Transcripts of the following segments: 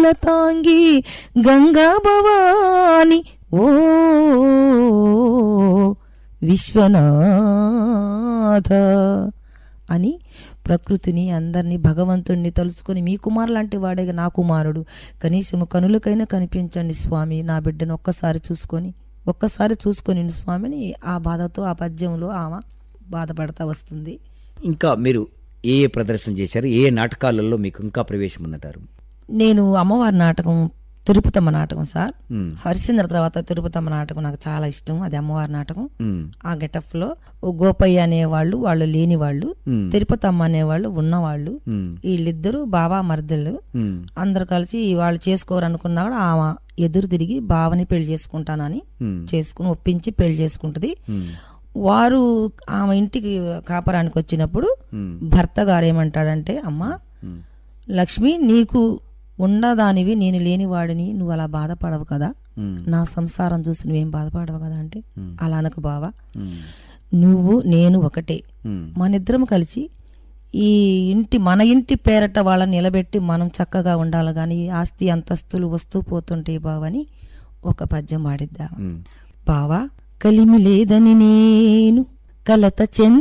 తాంగి గంగా భవాని ఓ విశ్వనాథ అని ప్రకృతిని అందరినీ భగవంతుణ్ణి తలుచుకొని మీ కుమారు లాంటి వాడే నా కుమారుడు కనీసము కనులకైనా కనిపించండి స్వామి నా బిడ్డను ఒక్కసారి చూసుకొని ఒక్కసారి చూసుకొని స్వామిని ఆ బాధతో ఆ పద్యంలో ఆమె బాధపడతా వస్తుంది ఇంకా మీరు ఏ ఏ ప్రదర్శన చేశారు ఏ నాటకాలలో మీకు ఇంకా ప్రవేశం ఉందంటారు నేను అమ్మవారి నాటకం తిరుపతమ్మ నాటకం సార్ మ్మ్. హరిశ్చంద్ర తర్వాత తిరుపతమ్మ నాటకం నాకు చాలా ఇష్టం అది అమ్మవారి నాటకం మ్మ్. ఆ గెటప్ లో ఓ గోపయ్య అనేవాళ్ళు వాళ్ళు లేని వాళ్ళు మ్మ్. తిరుపతమ్మ అనేవాళ్ళు ఉన్నవాళ్ళు మ్మ్. వీళ్ళిద్దరూ బాబా మర్దలు మ్మ్. అందరు కలిసి వాళ్ళు చేసుకోరనుకున్నా కూడా ఆమె ఎదురు తిరిగి బావని పెళ్లి చేసుకుంటానని మ్మ్. చేసుకుని ఒప్పించి పెళ్లి చేసుకుంటది మ్మ్. వారు ఆమె ఇంటికి కాపరానికి వచ్చినప్పుడు మ్మ్. భర్త గారు ఏమంటాడంటే అమ్మా మ్మ్. లక్ష్మి నీకు ఉండదానివి నేను లేనివాడిని నువ్వు అలా బాధపడవు కదా మ్మ్. నా సంసారం చూసి నువ్వేం బాధపడవు కదా అంటే అలా అనకు బావా మ్మ్. నువ్వు నేను ఒకటే మ్మ్. మనిద్దరం కలిసి ఈ ఇంటి మన ఇంటి పేరట వాళ్ళని నిలబెట్టి మనం చక్కగా ఉండాలి కానీ ఈ ఆస్తి అంతస్తులు వస్తూ పోతుంటే బావని ఒక పద్యం పాడిద్దాం మ్మ్. బావా కలిమి లేదని నేను కలత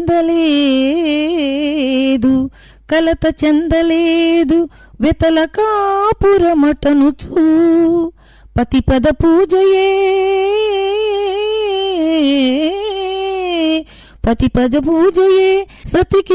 చెందలేదు కలత చెందలేదు వెతల కాపురమటనుచు పతి పద పూజయే పతి పద పూజయే సతికి